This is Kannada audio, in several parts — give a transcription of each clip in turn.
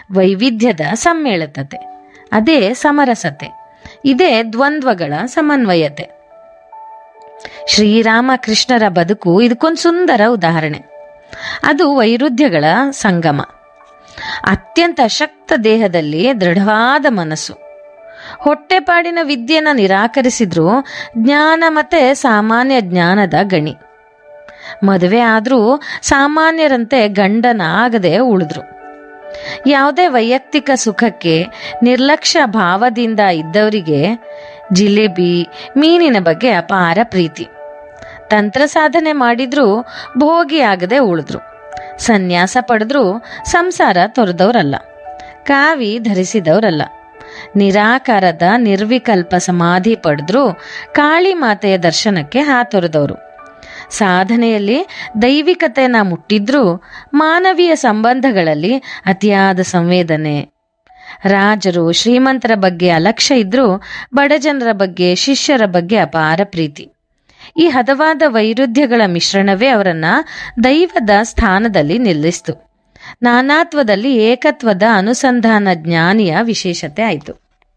ವೈವಿಧ್ಯದ ಸಮ್ಮೇಳತತೆ ಅದೇ ಸಮರಸತೆ ಇದೇ ದ್ವಂದ್ವಗಳ ಸಮನ್ವಯತೆ ಶ್ರೀರಾಮ ಕೃಷ್ಣರ ಬದುಕು ಇದಕ್ಕೊಂದು ಸುಂದರ ಉದಾಹರಣೆ ಅದು ವೈರುಧ್ಯಗಳ ಸಂಗಮ ಅತ್ಯಂತ ಶಕ್ತ ದೇಹದಲ್ಲಿ ದೃಢವಾದ ಮನಸ್ಸು ಹೊಟ್ಟೆಪಾಡಿನ ವಿದ್ಯೆನ ನಿರಾಕರಿಸಿದ್ರು ಜ್ಞಾನ ಮತ್ತೆ ಸಾಮಾನ್ಯ ಜ್ಞಾನದ ಗಣಿ ಮದುವೆ ಆದ್ರೂ ಸಾಮಾನ್ಯರಂತೆ ಗಂಡನಾಗದೆ ಉಳಿದ್ರು ಯಾವುದೇ ವೈಯಕ್ತಿಕ ಸುಖಕ್ಕೆ ನಿರ್ಲಕ್ಷ್ಯ ಭಾವದಿಂದ ಇದ್ದವರಿಗೆ ಜಿಲೇಬಿ ಮೀನಿನ ಬಗ್ಗೆ ಅಪಾರ ಪ್ರೀತಿ ತಂತ್ರ ಸಾಧನೆ ಮಾಡಿದ್ರೂ ಭೋಗಿಯಾಗದೆ ಉಳಿದ್ರು ಸನ್ಯಾಸ ಪಡೆದ್ರೂ ಸಂಸಾರ ತೊರೆದವರಲ್ಲ ಕಾವಿ ಧರಿಸಿದವರಲ್ಲ ನಿರಾಕಾರದ ನಿರ್ವಿಕಲ್ಪ ಸಮಾಧಿ ಪಡೆದ್ರೂ ಕಾಳಿ ಮಾತೆಯ ದರ್ಶನಕ್ಕೆ ಹಾತೊರೆದವರು ಸಾಧನೆಯಲ್ಲಿ ದೈವಿಕತೆನ ಮುಟ್ಟಿದ್ರೂ ಮಾನವೀಯ ಸಂಬಂಧಗಳಲ್ಲಿ ಅತಿಯಾದ ಸಂವೇದನೆ ರಾಜರು ಶ್ರೀಮಂತರ ಬಗ್ಗೆ ಅಲಕ್ಷ್ಯ ಇದ್ರೂ ಬಡಜನರ ಬಗ್ಗೆ ಶಿಷ್ಯರ ಬಗ್ಗೆ ಅಪಾರ ಪ್ರೀತಿ ಈ ಹದವಾದ ವೈರುಧ್ಯಗಳ ಮಿಶ್ರಣವೇ ಅವರನ್ನ ದೈವದ ಸ್ಥಾನದಲ್ಲಿ ನಿಲ್ಲಿಸ್ತು ನಾನಾತ್ವದಲ್ಲಿ ಏಕತ್ವದ ಅನುಸಂಧಾನ ಜ್ಞಾನಿಯ ವಿಶೇಷತೆ ಆಯಿತು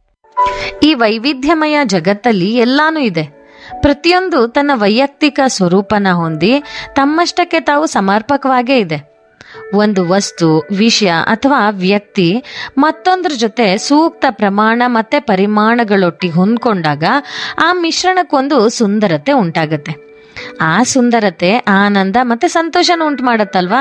ಈ ವೈವಿಧ್ಯಮಯ ಜಗತ್ತಲ್ಲಿ ಎಲ್ಲಾನು ಇದೆ ಪ್ರತಿಯೊಂದು ತನ್ನ ವೈಯಕ್ತಿಕ ಸ್ವರೂಪನ ಹೊಂದಿ ತಮ್ಮಷ್ಟಕ್ಕೆ ತಾವು ಸಮರ್ಪಕವಾಗೇ ಇದೆ ಒಂದು ವಸ್ತು ವಿಷಯ ಅಥವಾ ವ್ಯಕ್ತಿ ಮತ್ತೊಂದ್ರ ಜೊತೆ ಸೂಕ್ತ ಪ್ರಮಾಣ ಮತ್ತೆ ಪರಿಮಾಣಗಳೊಟ್ಟಿಗೆ ಹೊಂದ್ಕೊಂಡಾಗ ಆ ಮಿಶ್ರಣಕ್ಕೊಂದು ಸುಂದರತೆ ಉಂಟಾಗತ್ತೆ ಆ ಸುಂದರತೆ ಆನಂದ ಮತ್ತೆ ಸಂತೋಷನ ಉಂಟು ಮಾಡತ್ತಲ್ವಾ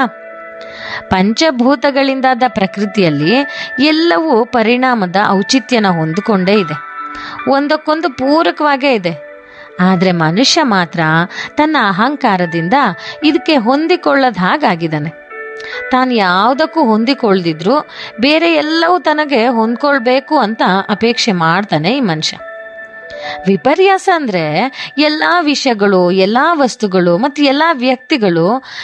ಪಂಚಭೂತಗಳಿಂದಾದ ಪ್ರಕೃತಿಯಲ್ಲಿ ಎಲ್ಲವೂ ಪರಿಣಾಮದ ಔಚಿತ್ಯನ ಹೊಂದಿಕೊಂಡೇ ಇದೆ ಒಂದಕ್ಕೊಂದು ಪೂರಕವಾಗೇ ಇದೆ ಆದರೆ ಮನುಷ್ಯ ಮಾತ್ರ ತನ್ನ ಅಹಂಕಾರದಿಂದ ಇದಕ್ಕೆ ಹೊಂದಿಕೊಳ್ಳದ ಹಾಗಾಗಿದ್ದಾನೆ ತಾನು ಯಾವುದಕ್ಕೂ ಹೊಂದಿಕೊಳ್ದಿದ್ರು ಬೇರೆ ಎಲ್ಲವೂ ತನಗೆ ಹೊಂದ್ಕೊಳ್ಬೇಕು ಅಂತ ಅಪೇಕ್ಷೆ ಮಾಡ್ತಾನೆ ಈ ಮನುಷ್ಯ ವಿಪರ್ಯಾಸ ಅಂದ್ರೆ ಎಲ್ಲಾ ವಿಷಯಗಳು ಎಲ್ಲಾ ವಸ್ತುಗಳು ಮತ್ತು ಎಲ್ಲಾ ವ್ಯಕ್ತಿಗಳು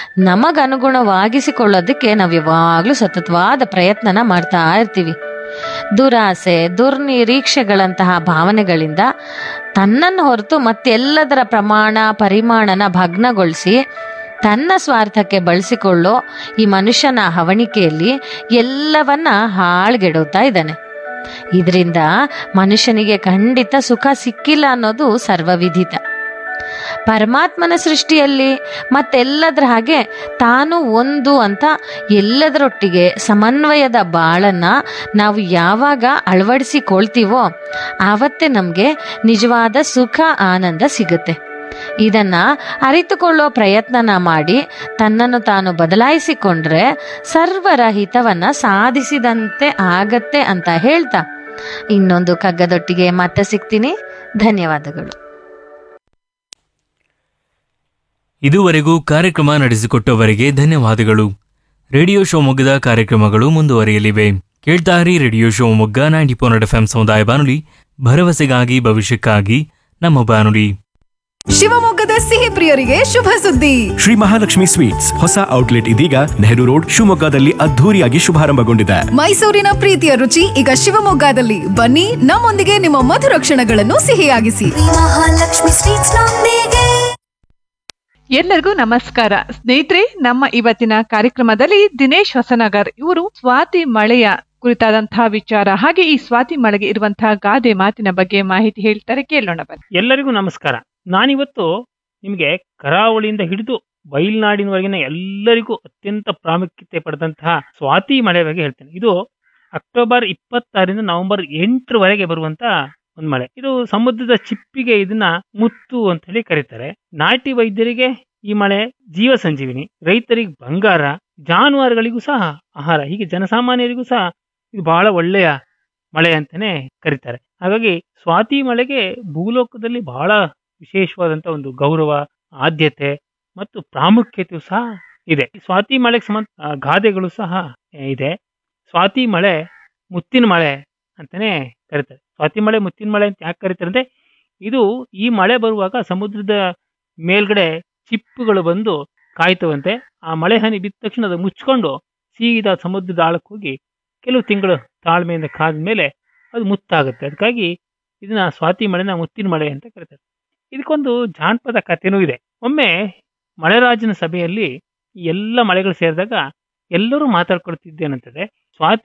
ನಮಗನುಗುಣವಾಗಿಸಿಕೊಳ್ಳೋದಕ್ಕೆ ನಾವು ಯಾವಾಗಲೂ ಸತತವಾದ ಪ್ರಯತ್ನನ ಮಾಡ್ತಾ ಇರ್ತೀವಿ ದುರಾಸೆ ದುರ್ನಿರೀಕ್ಷೆಗಳಂತಹ ಭಾವನೆಗಳಿಂದ ತನ್ನನ್ನು ಹೊರತು ಮತ್ತೆಲ್ಲದರ ಪ್ರಮಾಣ ಪರಿಮಾಣನ ಭಗ್ನಗೊಳಿಸಿ ತನ್ನ ಸ್ವಾರ್ಥಕ್ಕೆ ಬಳಸಿಕೊಳ್ಳೋ ಈ ಮನುಷ್ಯನ ಹವಣಿಕೆಯಲ್ಲಿ ಎಲ್ಲವನ್ನ ಹಾಳ್ಗೆಡುತ್ತಾ ಇದ್ದಾನೆ ಇದರಿಂದ ಮನುಷ್ಯನಿಗೆ ಖಂಡಿತ ಸುಖ ಸಿಕ್ಕಿಲ್ಲ ಅನ್ನೋದು ಸರ್ವವಿದಿತ ಪರಮಾತ್ಮನ ಸೃಷ್ಟಿಯಲ್ಲಿ ಮತ್ತೆಲ್ಲದರ ಹಾಗೆ ತಾನು ಒಂದು ಅಂತ ಎಲ್ಲದರೊಟ್ಟಿಗೆ ಸಮನ್ವಯದ ಬಾಳನ್ನ ನಾವು ಯಾವಾಗ ಅಳವಡಿಸಿಕೊಳ್ತೀವೋ ಆವತ್ತೇ ನಮಗೆ ನಿಜವಾದ ಸುಖ ಆನಂದ ಸಿಗುತ್ತೆ ಇದನ್ನ ಅರಿತುಕೊಳ್ಳೋ ಪ್ರಯತ್ನನ ಮಾಡಿ ತನ್ನನ್ನು ತಾನು ಬದಲಾಯಿಸಿಕೊಂಡ್ರೆ ಸರ್ವರ ಹಿತವನ್ನ ಸಾಧಿಸಿದಂತೆ ಆಗತ್ತೆ ಅಂತ ಹೇಳ್ತಾ ಇನ್ನೊಂದು ಕಗ್ಗದೊಟ್ಟಿಗೆ ಮತ್ತೆ ಸಿಗ್ತೀನಿ ಧನ್ಯವಾದಗಳು ಇದುವರೆಗೂ ಕಾರ್ಯಕ್ರಮ ನಡೆಸಿಕೊಟ್ಟವರಿಗೆ ಧನ್ಯವಾದಗಳು ರೇಡಿಯೋ ಶಿವಮೊಗ್ಗದ ಕಾರ್ಯಕ್ರಮಗಳು ಮುಂದುವರಿಯಲಿವೆ ಕೇಳ್ತಾರಿ radio Shivamogga ninety four F M ಸಮುದಾಯ ಬಾನುಲಿ ಭರವಸೆಗಾಗಿ ಭವಿಷ್ಯಕ್ಕಾಗಿ ನಮ್ಮ ಬಾನುಲಿ ಶಿವಮೊಗ್ಗದ ಸಿಹಿ ಪ್ರಿಯರಿಗೆ ಶುಭ ಸುದ್ದಿ ಶ್ರೀ ಮಹಾಲಕ್ಷ್ಮಿ ಸ್ವೀಟ್ಸ್ ಹೊಸ ಔಟ್ಲೆಟ್ ಇದೀಗ ನೆಹರು ರೋಡ್ ಶಿವಮೊಗ್ಗದಲ್ಲಿ ಅದ್ಧೂರಿಯಾಗಿ ಶುಭಾರಂಭಗೊಂಡಿದೆ ಮೈಸೂರಿನ ಪ್ರೀತಿಯ ರುಚಿ ಈಗ ಶಿವಮೊಗ್ಗದಲ್ಲಿ ಬನ್ನಿ ನಮ್ಮೊಂದಿಗೆ ನಿಮ್ಮ ಮಧುರ ಕ್ಷಣಗಳನ್ನು ಸಿಹಿಯಾಗಿಸಿ ಮಹಾಲಕ್ಷ್ಮಿ ಸ್ವೀಟ್ಸ್ ನೊಂದಿಗೆ ಎಲ್ಲರಿಗೂ ನಮಸ್ಕಾರ ಸ್ನೇಹಿತರೆ ನಮ್ಮ ಇವತ್ತಿನ ಕಾರ್ಯಕ್ರಮದಲ್ಲಿ ದಿನೇಶ್ ಹೊಸನಗರ್ ಇವರು ಸ್ವಾತಿ ಮಳೆಯ ಕುರಿತಾದಂತಹ ವಿಚಾರ ಹಾಗೆ ಈ ಸ್ವಾತಿ ಮಳೆಗೆ ಇರುವಂತಹ ಗಾದೆ ಮಾತಿನ ಬಗ್ಗೆ ಮಾಹಿತಿ ಹೇಳ್ತಾರೆ ಕೇಳೋಣ ಬನ್ನಿ ಎಲ್ಲರಿಗೂ ನಮಸ್ಕಾರ ನಾನಿವತ್ತು ನಿಮಗೆ ಕರಾವಳಿಯಿಂದ ಹಿಡಿದು ಬಯಲ್ನಾಡಿನವರೆಗಿನ ಎಲ್ಲರಿಗೂ ಅತ್ಯಂತ ಪ್ರಾಮುಖ್ಯತೆ ಪಡೆದಂತಹ ಸ್ವಾತಿ ಮಳೆ ಬಗ್ಗೆ ಹೇಳ್ತೇನೆ ಇದು ಅಕ್ಟೋಬರ್ ಇಪ್ಪತ್ತಾರರಿಂದ ನವೆಂಬರ್ ಎಂಟರವರೆಗೆ ಬರುವಂತ ಒಂದು ಮಳೆ ಇದು ಸಮುದ್ರದ ಚಿಪ್ಪಿಗೆ ಇದನ್ನ ಮುತ್ತು ಅಂತ ಹೇಳಿ ಕರೀತಾರೆ ನಾಟಿ ವೈದ್ಯರಿಗೆ ಈ ಮಳೆ ಜೀವ ಸಂಜೀವಿನಿ ರೈತರಿಗೆ ಬಂಗಾರ ಜಾನುವಾರುಗಳಿಗೂ ಸಹ ಆಹಾರ ಹೀಗೆ ಜನಸಾಮಾನ್ಯರಿಗೂ ಸಹ ಇದು ಬಹಳ ಒಳ್ಳೆಯ ಮಳೆ ಅಂತಾನೆ ಕರೀತಾರೆ ಹಾಗಾಗಿ ಸ್ವಾತಿ ಮಳೆಗೆ ಭೂಲೋಕದಲ್ಲಿ ಬಹಳ ವಿಶೇಷವಾದಂತ ಒಂದು ಗೌರವ ಆದ್ಯತೆ ಮತ್ತು ಪ್ರಾಮುಖ್ಯತೆಯು ಸಹ ಇದೆ ಈ ಸ್ವಾತಿ ಮಳೆಗೆ ಸಂಬಂಧ ಆ, ಗಾದೆಗಳು ಸಹ ಇದೆ ಸ್ವಾತಿ ಮಳೆ ಮುತ್ತಿನ ಮಳೆ ಅಂತಾನೆ ಕರೀತಾರೆ ಸ್ವಾತಿ ಮಳೆ ಮುತ್ತಿನ ಮಳೆ ಅಂತ ಯಾಕೆ ಕರೀತಾರೆ ಅಂದ್ರೆ ಇದು ಈ ಮಳೆ ಬರುವಾಗ ಸಮುದ್ರದ ಮೇಲ್ಗಡೆ ಚಿಪ್ಪುಗಳು ಬಂದು ಕಾಯ್ತವಂತೆ ಆ ಮಳೆ ಹನಿ ಬಿದ್ದ ತಕ್ಷಣ ಅದು ಮುಚ್ಕೊಂಡು ಸೀದಾ ಸಮುದ್ರದ ಆಳಕ್ಕೆ ಹೋಗಿ ಕೆಲವು ತಿಂಗಳು ತಾಳ್ಮೆಯಿಂದ ಕಾದ ಮೇಲೆ ಅದು ಮುತ್ತಾಗುತ್ತೆ ಅದಕ್ಕಾಗಿ ಇದನ್ನ ಸ್ವಾತಿ ಮಳೆನ ಮುತ್ತಿನ ಮಳೆ ಅಂತ ಕರೀತಾರೆ ಇದಕ್ಕೊಂದು ಜಾನಪದ ಕಥೆನೂ ಇದೆ ಒಮ್ಮೆ ಮಳೆರಾಜನ ಸಭೆಯಲ್ಲಿ ಈ ಎಲ್ಲ ಮಳೆಗಳು ಸೇರಿದಾಗ ಎಲ್ಲರೂ ಮಾತಾಡ್ಕೊಳ್ತಿದ್ದೇನಂತಂದ್ರೆ ಸ್ವಾತಿ